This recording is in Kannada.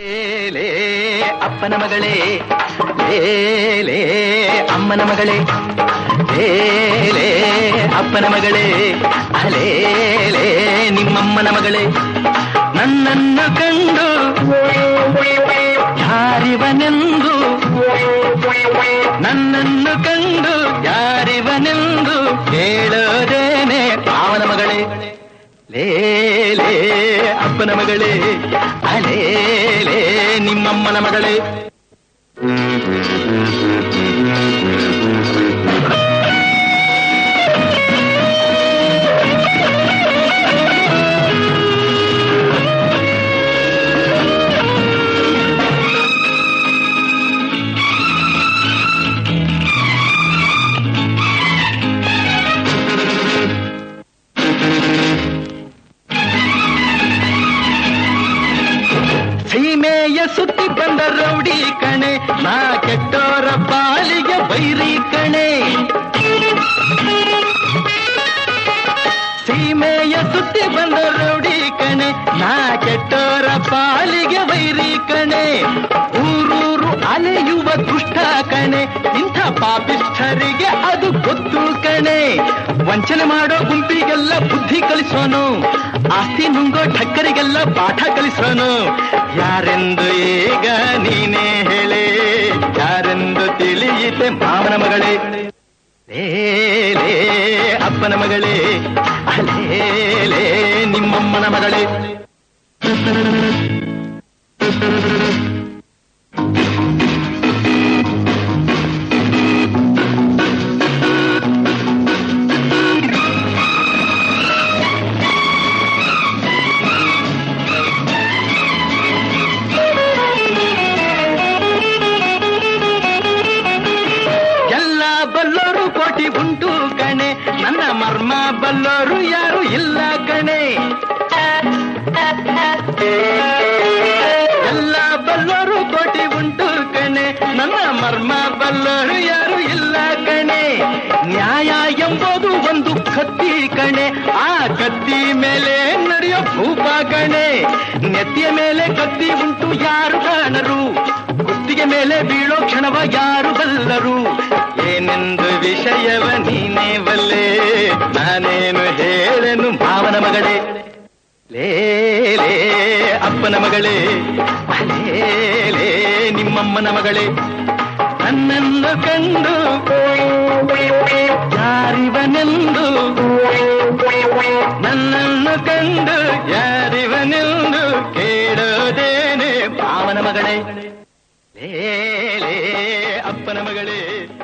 ಲೇ ಅಪ್ಪನ ಮಗಳೇ ಲೇ ಅಮ್ಮನ ಮಗಳೇ ಲೇ ಅಪ್ಪನ ಮಗಳೇ ಅಲೇ ನಿಮ್ಮಮ್ಮನ ಮಗಳೇ ನನ್ನನ್ನು ಕಂಡು ಯಾರಿವನೆಂದು ನನ್ನನ್ನು ಕಂಡು ಯಾರಿವನೆಂದು ಕೇಳೋದೇನೆ ಅವನ ಮಗಳೇ ಲೇ ಲೇ ಅಪ್ಪನ ಮಗಳೇ ಅಲೇ ಲೇ ನಿಮ್ಮಮ್ಮನ ಮಗಳೇ ಸೀಮೆಯ ಸುತ್ತಿ ಬಂದ ರೌಡಿ ಕಣೆ ನಾ ಕೆಟ್ಟೋರ ಪಾಲಿಗೆ ಬೈರಿ ಕಣೆ ಸೀಮೆಯ ಸುತ್ತಿ ಬಂದ ರೌಡಿ ಕಣೆ ನಾ ಕೆಟ್ಟೋರ ಪಾಲಿಗೆ ವೈರಿ ಕಣೆ ಊರೂರು ಅಲೆಯುವ ದುಷ್ಟ ಕಣೆ ಇಂಥ ಪಾಪಿಷ್ಠರಿಗೆ ಅದು ಗೊತ್ತು ಕಣೆ ವಂಚನೆ ಮಾಡೋ ಗುಂಪಿಗೆಲ್ಲ ಬುದ್ಧಿ ಕಲಿಸೋನು ಆಸ್ತಿ ನುಂಗೋ ಠಕ್ಕರಿಗೆಲ್ಲ ಪಾಠ ಕಲಿಸೋನು ಯಾರೆಂದು ಈಗ ನೀನೇ ಹೇಳೆ ಯಾರೆಂದು ತಿಳಿಯಿತೆ ಮಾವನ ಮಗಳೇ ಲೇ ಲೇ ಅಪ್ಪನ ಮಗಳೇ ಅಲೇ ಲೇ ನಿಮ್ಮಮ್ಮನ ಮಗಳೇ ಎಲ್ಲ ಬಲ್ಲೋರು ಕೋಟಿ ಉಂಟು ಕಣೆ ನನ್ನ ಮರ್ಮ ಬಲ್ಲೋರು ಯಾರು ಇಲ್ಲ ಕಣೆ ಎಲ್ಲ ಬಲ್ಲೋರು ಕೋಟಿ ಉಂಟು ಕಣೆ ನನ್ನ ಮರ್ಮ ಬಲ್ಲೋರು ಯಾರು ಇಲ್ಲ ಕಣೆ ನ್ಯಾಯ ಎಂಬುದು ಒಂದು ಕತ್ತಿ ಕಣೆ ಆ ಕತ್ತಿ ಮೇಲೆ ನಡೆಯೋ ಭೂಪ ಕಣೆ ನೆತ್ತಿಯ ಮೇಲೆ ಕತ್ತಿ ಉಂಟು ಯಾರು ಕಾಣರು ಕುತ್ತಿಗೆ ಮೇಲೆ ಬೀಳೋ ಕ್ಷಣವ ಯಾರು ಬಲ್ಲರು ಏನೆಂದು ವಿಷಯವ ನೀನೇ ಬಲ್ಲೆ ನಾನೇನು ಹೇಳನು ಮಾವನ ಮಗಳೇ ಲೇ ಲೇ ಅಪ್ಪನ ಮಗಳೇ ಅಲೇ ಲೇ ನಿಮ್ಮಮ್ಮನ ಮಗಳೇ ನನ್ನನ್ನು ಕಂಡು ಯಾರಿವನೆಂದು ನನ್ನನ್ನು ಕಂಡು ಯಾರಿವನೆಂದು ಕೇಳೋದೇನೆ ಭಾವನ ಮಗಳೇ ಲೇ ಲೇ ಅಪ್ಪನ ಮಗಳೇ